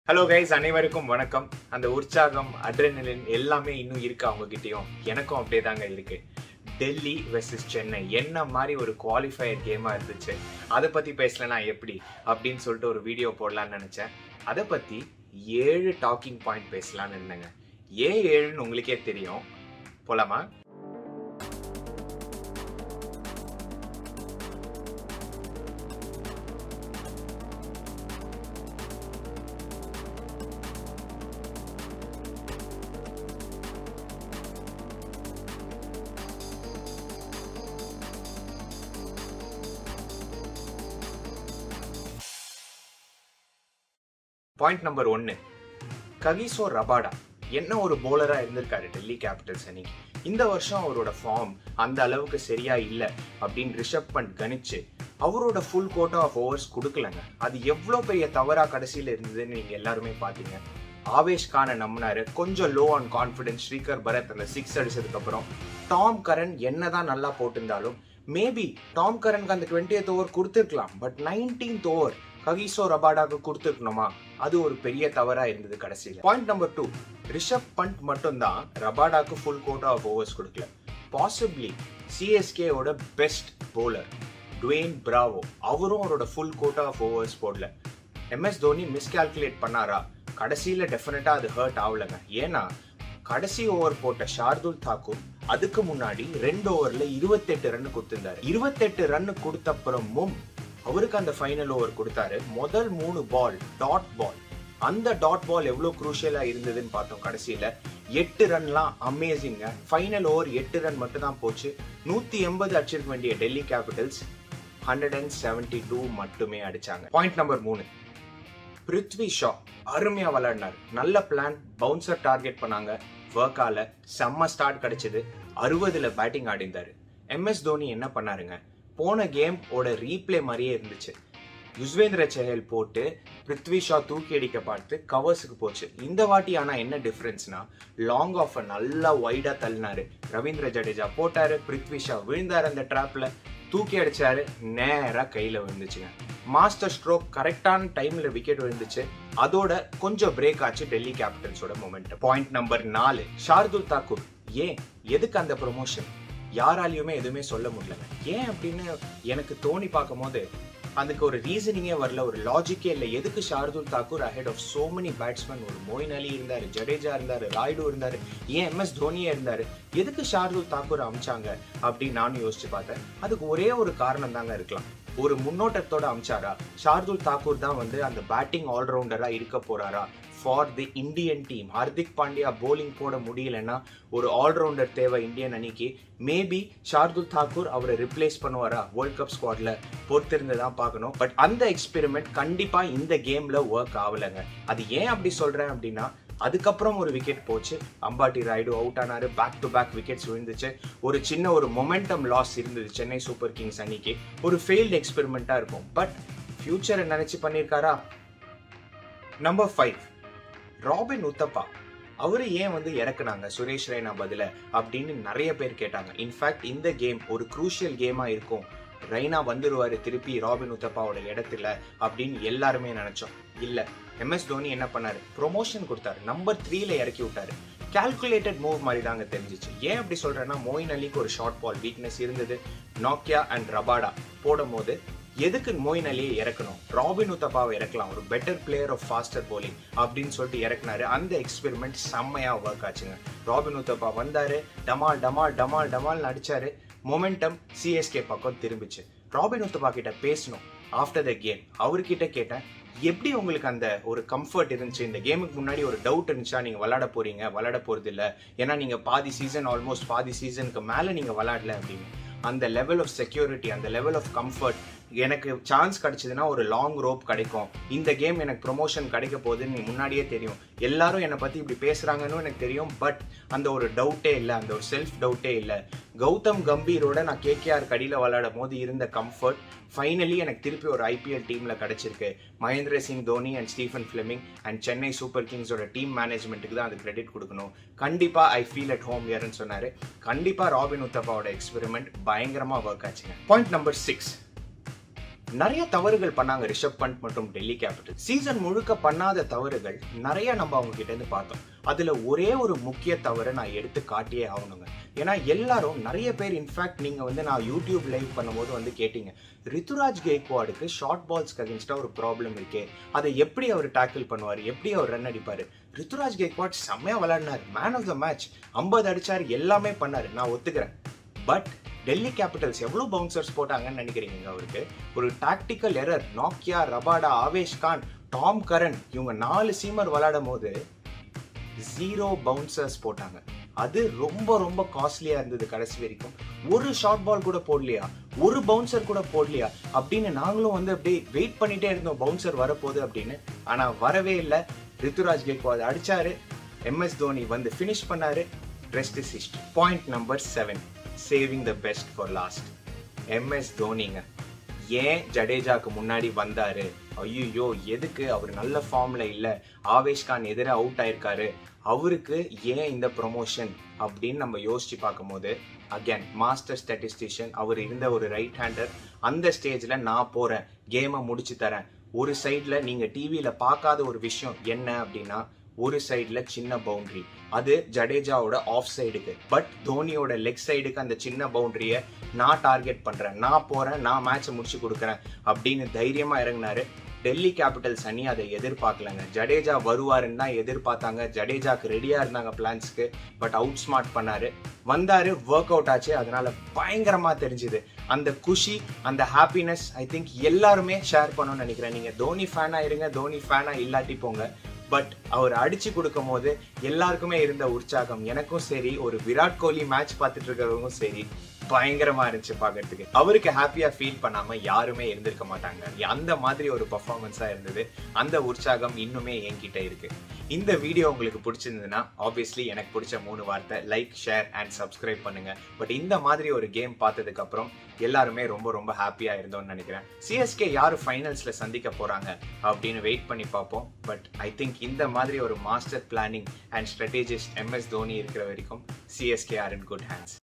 hello guys அனைவருக்கும் வணக்கம் அந்த உற்சாகம் அட்ரெனலின் எல்லாமே இன்னும் இருக்கு அவங்க கிட்டயும் எனக்கும் அப்படியே தாங்க இருக்கு டெல்லி வெர்சஸ் சென்னை என்ன மாதிரி ஒரு குவாலிஃபயர் கேமா இருந்துச்சு அதை பத்தி பேசலனா எப்படி அப்படின்னு சொல்லிட்டு ஒரு வீடியோ போடலாம்னு நினைச்சேன் அதை பத்தி ஏழு டாக்கிங் பாயிண்ட் பேசலாம்னு இருந்தேங்க ஏன் ஏழுன்னு உங்களுக்கே தெரியும் போலாமா பாயிண்ட் நம்பர் ஒன்னு ககிசோ ரபாடா என்ன ஒரு போலரா இருந்திருக்காரு டெல்லி கேபிட்டல்ஸ் அன்னைக்கு இந்த வருஷம் அவரோட ஃபார்ம் அந்த அளவுக்கு சரியா இல்ல அப்படின்னு ரிஷப் பண்ட் கணிச்சு அவரோட ஃபுல் கோட்டா ஆஃப் ஓவர்ஸ் கொடுக்கலங்க அது எவ்வளோ பெரிய தவறா கடைசியில இருந்ததுன்னு நீங்க எல்லாருமே பாத்தீங்க ஆவேஷ் கானை நம்பினாரு கொஞ்சம் low on confidence Srikar Bharat அந்த சிக்ஸ் அடிச்சதுக்கு அப்புறம் டாம் கரன் என்னதான் நல்லா போட்டிருந்தாலும் மேபி டாம் கரனுக்கு அந்த டுவெண்ட்டியத் ஓவர் கொடுத்துருக்கலாம் பட் நைன்டீன்த் ஓவர் ககிசோ ரபாடாக்கு கொடுத்துருக்கணுமா அது ஒரு பெரிய தவறா இருந்தது கடைசியில் point number two Rishabh Pant மட்டும்தான் ரபாடாக்கு ஃபுல் கோட்டா ஆஃப் ஓவர்ஸ் கொடுக்கல பாசிபிளி சிஎஸ்கேவோட பெஸ்ட் போலர் டுவேன் பிராவோ அவரும் அவரோட ஃபுல் கோட்டா ஆஃப் ஓவர்ஸ் போடல எம்எஸ் தோனி மிஸ்கால்குலேட் பண்ணாரா கடைசியில டெஃபினட்டா அது ஹர்ட் ஆகலங்க ஏன்னா கடைசி ஓவர் போட்ட ஷார்துல் தாக்கூர் அதுக்கு முன்னாடி ரெண்டு ஓவர்ல இருபத்தெட்டு ரன் கொடுத்திருந்தாரு இருபத்தெட்டு ரன் கொடுத்த அப்புறமும் அவருக்கு அந்த ஃபைனல் ஓவர் கொடுத்தாரு முதல் மூணு பால் டாட் பால் அந்த டாட் பால் எவ்வளவு குரூஷியலா இருந்ததுன்னு பார்த்தோம் கடைசியில எட்டு ரன்லாம் அமேசிங்க ஃபைனல் ஓவர் எட்டு ரன் மட்டும் தான் போச்சு நூத்தி எண்பது அடிச்சிருக்க வேண்டிய Delhi Capitals hundred and seventy two மட்டுமே அடிச்சாங்க பாயிண்ட் நம்பர் மூணு பிருத்வி ஷா அருமையா விளையாடினார் நல்ல பிளான் பவுன்சர் டார்கெட் பண்ணாங்க ஒர்க்கால செம்ம ஸ்டார்ட் கிடைச்சது அறுபதுல பேட்டிங் ஆடிந்தாரு எம்எஸ் தோனி என்ன பண்ணாருங்க போன கேம் ஓட ரீப்ளே மாதிரியே இருந்துச்சு யுஸ்வேந்திர செஹல் போட்டு பிருத்வி ஷா தூக்கி அடிக்க பார்த்து கவர்ஸுக்கு போச்சு இந்த வாட்டி ஆனா என்ன டிஃபரன்ஸ்னா லாங் ஆஃப் நல்லா வைடா தள்ளினாரு ரவீந்திர ஜடேஜா போட்டாரு பிருத்வி ஷா விழுந்தாரு அந்த ட்ராப்ல தூக்கி அடிச்சாரு நேரா கையில விழுந்துச்சுங்க மாஸ்டர் ஸ்ட்ரோக் கரெக்டான டைம்ல விக்கெட் விழுந்துச்சு அதோட கொஞ்சம் பிரேக் ஆச்சு டெல்லி கேபிட்டல்ஸோட மொமெண்ட் பாயிண்ட் நம்பர் நாலு ஷார்துல் தாக்கூர் ஏன் எதுக்கு அந்த ப்ரொமோஷன் யாராலையுமே எதுவுமே சொல்ல முடியல ஏன் அப்படின்னு எனக்கு தோணி பார்க்கும் போது அதுக்கு ஒரு ரீசனிங்கே வரல ஒரு லாஜிக்கே இல்லை எதுக்கு Shardul Thakur ahead of so many batsmen ஒரு மோயின் அலி இருந்தாரு ஜடேஜா இருந்தாரு ராய்டு இருந்தாரு ஏன் எம்எஸ் தோனியே இருந்தாரு எதுக்கு ஷார்துல் தாக்கூர் அமிச்சாங்க அப்படின்னு நானும் யோசிச்சு பார்த்தேன் அதுக்கு ஒரே ஒரு காரணம் தாங்க இருக்கலாம் ஒரு முன்னோட்டத்தோட அமிச்சாரா ஷார்துல் தாக்கூர் தான் வந்து அந்த பேட்டிங் ஆல்ரவுண்டரா இருக்க போறாரா for the Indian team Hardik Pandya bowling போட முடியலன்னா ஒரு ஆல்ரவுண்டர் தேவை இந்தியன் அணிக்கு மேபி ஷார்துல் தாக்கூர் அவரை ரிப்ளேஸ் பண்ணுவாரா வேர்ல்ட் கப் ஸ்குவாட்ல பொறுத்திருந்து தான் பார்க்கணும் பட் அந்த எக்ஸ்பெரிமெண்ட் கண்டிப்பா இந்த கேம்ல ஒர்க் ஆகலைங்க அது ஏன் அப்படி சொல்றேன் அப்படின்னா அதுக்கப்புறம் ஒரு விக்கெட் போச்சு அம்பாட்டி ராய்டு அவுட் ஆனாரு பேக் டு பேக் விக்கெட்ஸ் விழுந்துச்சு ஒரு சின்ன ஒரு மொமெண்டம் லாஸ் இருந்தது சென்னை சூப்பர் கிங்ஸ் அன்னைக்கு ஒரு ஃபெயில்டு எக்ஸ்பெரிமெண்ட்டா இருக்கும் பட் ஃபியூச்சரை நினைச்சு பண்ணியிருக்காரா நம்பர் ஃபைவ் ராபின் உத்தப்பா அவரு ஏன் வந்து இறக்குனாங்க சுரேஷ் ரெய்னா பதில அப்படின்னு நிறைய பேர் கேட்டாங்க இன்ஃபேக்ட் இந்த கேம் ஒரு குரூஷியல் கேமா இருக்கும் ரெய்னா வந்துருவாரு திருப்பி ராபின் உத்தப்பாவோட இடத்துல அப்படின்னு எல்லாருமே நினைச்சோம் இல்ல எம்எஸ் தோனி என்ன பண்ணாரு ப்ரொமோஷன் கொடுத்தாரு நம்பர் த்ரீல இறக்கி விட்டாரு கால்குலேட்டட் மூவ் மாதிரி தாங்க தெரிஞ்சிச்சு ஏன் அப்படி சொல்றேன்னா மோயின் அலிக்கு ஒரு ஷார்ட் பால் வீக்னஸ் இருந்தது நாக்கியா அண்ட் ரபாடா போடும் போது எதுக்கு மோயின் அலியை இறக்கணும் ராபின் உத்தப்பாவை இறக்கலாம் ஒரு better player of faster bowling அப்படின்னு சொல்லிட்டு இறக்குனாரு அந்த எக்ஸ்பெரிமெண்ட் செம்மையா ஒர்க் ஆச்சுங்க ராபின் உத்தப்பா வந்தாரு டமால் டமால் டமால் டமால் அடிச்சாரு மொமெண்டம் சிஎஸ்கே பக்கம் திரும்பிச்சு ராபின் உத்தப்பா கிட்ட பேசணும் ஆஃப்டர் த கேம் அவர்கிட்ட கேட்டேன் எப்படி உங்களுக்கு அந்த ஒரு கம்ஃபர்ட் இருந்துச்சு இந்த கேமுக்கு முன்னாடி ஒரு டவுட் இருந்துச்சா நீங்க விளையாட போறீங்க விளையாட போறது இல்ல ஏன்னா நீங்க பாதி சீசன் ஆல்மோஸ்ட் பாதி சீசனுக்கு மேல நீங்க விளையாடல அப்படின்னு அந்த லெவல் ஆஃப் செக்யூரிட்டி அந்த லெவல் ஆஃப் கம்ஃபர்ட் எனக்கு சான்ஸ் கிடைச்சதுன்னா ஒரு லாங் ரோப் கிடைக்கும் இந்த கேம் எனக்கு ப்ரொமோஷன் கிடைக்க போகுதுன்னு நீ முன்னாடியே தெரியும் எல்லாரும் என்னை பத்தி இப்படி பேசுறாங்கன்னு எனக்கு தெரியும் பட் அந்த ஒரு டவுட்டே இல்லை அந்த ஒரு செல்ஃப் டவுட்டே இல்லை கௌதம் கம்பீரோட நான் கேகேஆர் கடியில் விளையாடும் போது இருந்த கம்ஃபர்ட் ஃபைனலி எனக்கு திருப்பி ஒரு ஐபிஎல் டீம்ல கிடைச்சிருக்கு Mahendra Singh Dhoni and Stephen Fleming and Chennai Super கிங்ஸோட டீம் மேனேஜ்மெண்ட்டுக்கு தான் அது கிரெடிட் கொடுக்கணும் கண்டிப்பா ஐ ஃபீல் அட் ஹோம் இயர்னு சொன்னாரு கண்டிப்பா ராபின் உத்தப்பாவோட எக்ஸ்பெரிமெண்ட் பயங்கரமா ஒர்க் ஆச்சுங்க பாயிண்ட் நம்பர் சிக்ஸ் நிறைய தவறுகள் பண்ணாங்க ரிஷப் பண்ட் மற்றும் டெல்லி கேபிட்டல் சீசன் முழுக்க பண்ணாத தவறுகள் நிறைய நம்ம அவங்க கிட்ட இருந்து பார்த்தோம் அதுல ஒரே ஒரு முக்கிய தவறை நான் எடுத்து காட்டியே ஆகணுங்க ஏன்னா எல்லாரும் நிறைய பேர் இன்ஃபேக்ட் நீங்க வந்து நான் யூடியூப் லைவ் பண்ணும்போது வந்து கேட்டீங்க ரித்துராஜ் கேக்வாடுக்கு ஷார்ட் பால்ஸ்க்கு அகேன்ஸ்டா ஒரு ப்ராப்ளம் இருக்கே அதை எப்படி அவர் டேக்கிள் பண்ணுவார் எப்படி அவர் ரன் அடிப்பாரு ரித்துராஜ் கேக்வாட் செம்மையா விளையாடினார் மேன் ஆஃப் த மேட்ச் ஐம்பது அடிச்சார் எல்லாமே பண்ணாரு நான் ஒத்துக்கிறேன் பட் டெல்லி கேபிட்டல்ஸ் எவ்வளோ பவுன்சர்ஸ் போட்டாங்கன்னு நினைக்கிறீங்க அவருக்கு ஒரு டாக்டிக்கல் எரர் நாக்கியா Rabada Avesh Khan Tom Curran இவங்க நாலு சீமர் விளையாடும் போது ஜீரோ பவுன்சர்ஸ் போட்டாங்க அது ரொம்ப ரொம்ப காஸ்ட்லியா இருந்தது கடைசி வரைக்கும் ஒரு ஷார்ட் பால் கூட போடலையா ஒரு பவுன்சர் கூட போடலையா அப்படின்னு நாங்களும் வந்து அப்படியே வெயிட் பண்ணிட்டே இருந்தோம் பவுன்சர் வரப்போகுது அப்படின்னு ஆனா வரவே இல்லை ரித்துராஜ் கேக்வாத் அடிச்சாரு எம்எஸ் தோனி வந்து ஃபினிஷ் பண்ணாரு rest is history point number seven saving the best for last MS தோனிங்க ஏன் ஜடேஜாக்கு முன்னாடி வந்தாரு ஐயோ எதுக்கு அவர் நல்ல ஃபார்ம்ல இல்ல ஆவேஷ் கான் எதிர அவுட் ஆயிருக்காரு அவருக்கு ஏன் இந்த ப்ரொமோஷன் அப்படின்னு நம்ம யோசிச்சு பார்க்கும்போது அகேன் மாஸ்டர் ஸ்டாட்டிஸ்டிஷியன் அவர் இருந்த ஒரு ரைட் ஹேண்டர் அந்த ஸ்டேஜ்ல நான் போறேன் கேமை முடிச்சு தரேன் ஒரு சைட்ல நீங்க டிவியில பார்க்காத ஒரு விஷயம் என்ன அப்படின்னா ஒரு சைடுல சின்ன பவுண்டரி அது ஜடேஜாவோட ஆஃப் சைடுக்கு பட் தோனியோட லெக் சைடுக்கு அந்த சின்ன பவுண்டரியை நான் டார்கெட் பண்றேன் நான் போறேன் நான் மேட்சை முடிச்சு கொடுக்குறேன் அப்படின்னு தைரியமா இறங்கினாரு டெல்லி கேபிட்டல்ஸ் அணி அதை எதிர்பார்க்கலங்க ஜடேஜா வருவாருன்னு தான் எதிர்பார்த்தாங்க ஜடேஜாக்கு ரெடியா இருந்தாங்க பிளான்ஸ்க்கு பட் அவுட் ஸ்மார்ட் பண்ணாரு வந்தாரு ஒர்க் அவுட் ஆச்சு அதனால பயங்கரமா தெரிஞ்சுது அந்த குஷி அந்த ஹாப்பினஸ் ஐ திங்க் எல்லாருமே ஷேர் பண்ணணும்னு நினைக்கிறேன் நீங்க தோனி ஃபேனா இருங்க தோனி ஃபேனா இல்லாட்டி போங்க பட் அவர் அடிச்சு கொடுக்கும் போது எல்லாருக்குமே இருந்த உற்சாகம் எனக்கும் சரி ஒரு விராட் கோலி மேட்ச் பார்த்துட்டு இருக்கிறவங்களும் சரி பயங்கரமா இருந்துச்சு பாக்குறதுக்கு அவருக்கு ஹாப்பியா ஃபீல் பண்ணாம யாருமே இருந்திருக்க மாட்டாங்க அந்த மாதிரி ஒரு பர்ஃபார்மன்ஸா இருந்தது அந்த உற்சாகம் இன்னுமே என்கிட்ட இருக்கு இந்த வீடியோ உங்களுக்கு பிடிச்சிருந்ததுன்னா ஆப்வியஸ்லி எனக்கு பிடிச்ச மூணு வார்த்தை லைக் ஷேர் அண்ட் சப்ஸ்கிரைப் பண்ணுங்க பட் இந்த மாதிரி ஒரு கேம் பார்த்ததுக்கு அப்புறம் எல்லாருமே ரொம்ப ரொம்ப ஹாப்பியா இருந்தோம்னு நினைக்கிறேன் சிஎஸ்கே யாரு ஃபைனல்ஸ்ல சந்திக்க போறாங்க அப்படின்னு வெயிட் பண்ணி பார்ப்போம் பட் ஐ திங்க் இந்த மாதிரி ஒரு master planning and strategist MS Dhoni இருக்கிற வரைக்கும் CSK are in good hands